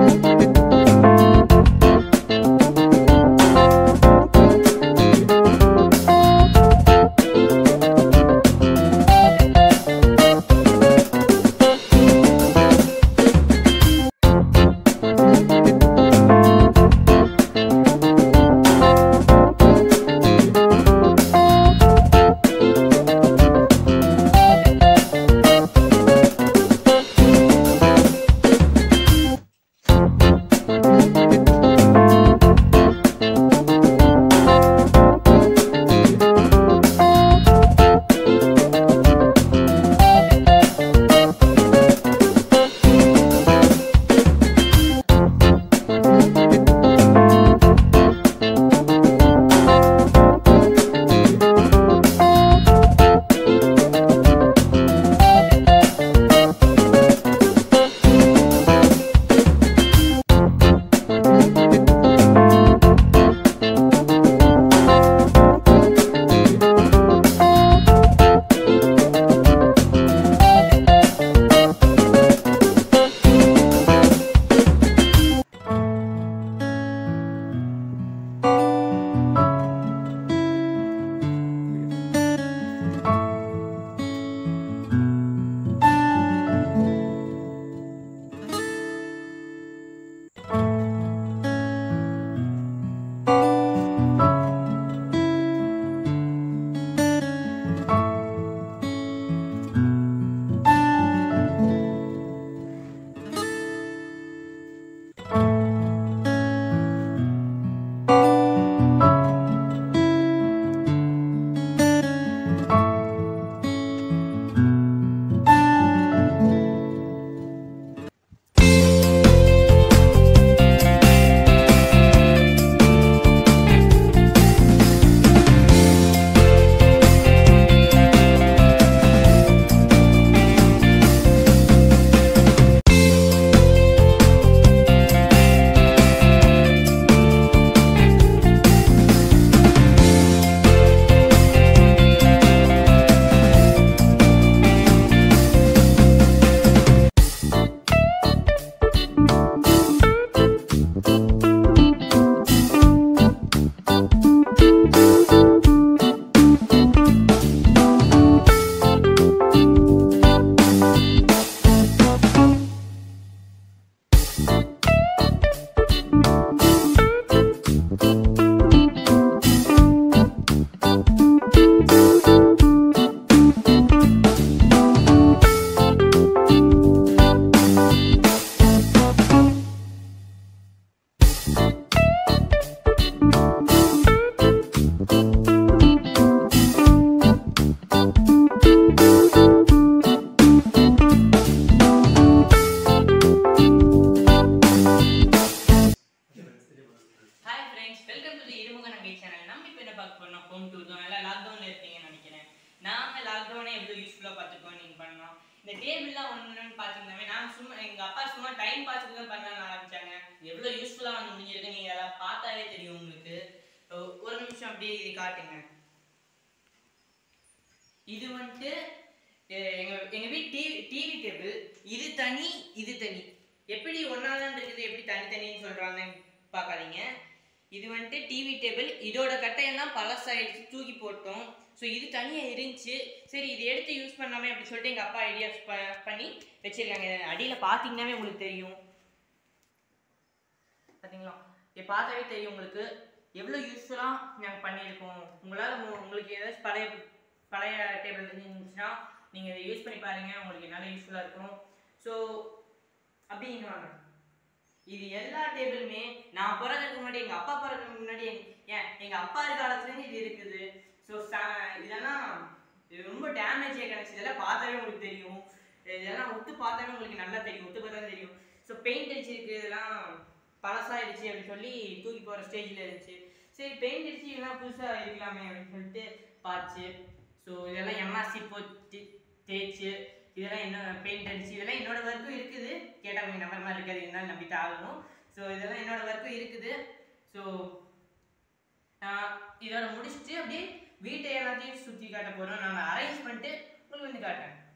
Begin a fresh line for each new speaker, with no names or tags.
இந்த டேபிள்லாம் ஒன்றுன்னு பார்த்தீங்கன்னா நான் சும்மா எங்கள் அப்பா சும்மா டைம் பாஸுக்கு தான் பண்ண ஆரம்பிச்சாங்க எவ்வளோ யூஸ்ஃபுல்லாக வந்து முடிஞ்சிருக்கு நீங்கள் அதெல்லாம் பார்த்தாலே தெரியும் உங்களுக்கு ஒ- ஒரு நிமிஷம் அப்படியே இது காட்டுங்க இது வந்துட்டு அஹ், எங்க எங்க வீட்டு டிவி டிவி டேபிள் இது தனி இது தனி எப்படி ஒன்னாதான் இருக்குது எப்படி தனித்தனின்னு சொல்றாங்கன்னு பார்க்காதீங்க இது வந்துட்டு டிவி டேபிள் இதோட கட்டையெல்லாம் பழசாயிடுச்சு தூக்கி போட்டோம் ஸோ இது தனியாக இருந்துச்சு சரி இது எடுத்து யூஸ் பண்ணாமே அப்படி சொல்லிட்டு எங்கள் அப்பா ஐடியாஸ் பண்ணி வச்சிருக்காங்க அடியில் பார்த்தீங்கன்னாவே உங்களுக்கு தெரியும் பார்த்தீங்களா இது பார்த்தாவே தெரியும் உங்களுக்கு எவ்வளோ யூஸ்ஃபுல்லாக நாங்கள் பண்ணியிருக்கோம் உங்களால் உங்களுக்கு ஏதாச்சும் பழைய பழைய டேபிள் இருந்துச்சுன்னா நீங்கள் இதை யூஸ் பண்ணி பாருங்கள் உங்களுக்கு நல்ல யூஸ்ஃபுல்லாக இருக்கும் ஸோ அப்படிங்க வாங்க இது எல்லா டேபிளுமே நான் பிறக்கிறதுக்கு முன்னாடி எங்கள் அப்பா பிறக்கிறதுக்கு முன்னாடி எங்க- ஏன் எங்கள் அப்பா காலத்துலேருந்து இது இருக்குது ஸோ இதெல்லாம் இது ரொம்ப டேமேஜ் கிடச்சி இதெல்லாம் பார்த்தாவே உங்களுக்கு தெரியும் இதெல்லாம் ஒத்து பார்த்தாவே உங்களுக்கு நல்லா தெரியும் ஒத்து பார்த்தா தெரியும் ஸோ பெயிண்ட் அடிச்சிருக்கு இதெல்லாம் பழசாயிடுச்சு அப்படின்னு சொல்லி தூக்கி போகிற ஸ்டேஜில் இருந்துச்சு சரி பெயிண்ட் அடிச்சு இதெல்லாம் புதுசாக இருக்கலாமே அப்படின்னு சொல்லிட்டு பார்த்து ஸோ இதெல்லாம் எம்ஆர்சி போட்டு தேய்ச்சு இதெல்லாம் என்ன பெயிண்ட் அடிச்சு இதெல்லாம் என்னோட ஒர்க்கும் இருக்குது கேட்டால் கொஞ்சம் நம்பர் மாதிரி இருக்காது இருந்தாலும் நம்பித்தான் ஆகணும் ஸோ இதெல்லாம் என்னோட ஒர்க்கும் இருக்குது ஸோ இதோட முடிச்சுட்டு அப்படியே வீட்டை எல்லாத்தையும் சுற்றி காட்ட போகிறோம் நாங்கள் அரேஞ்ச் பண்ணிட்டு உங்களுக்கு வந்து காட்டுறேன்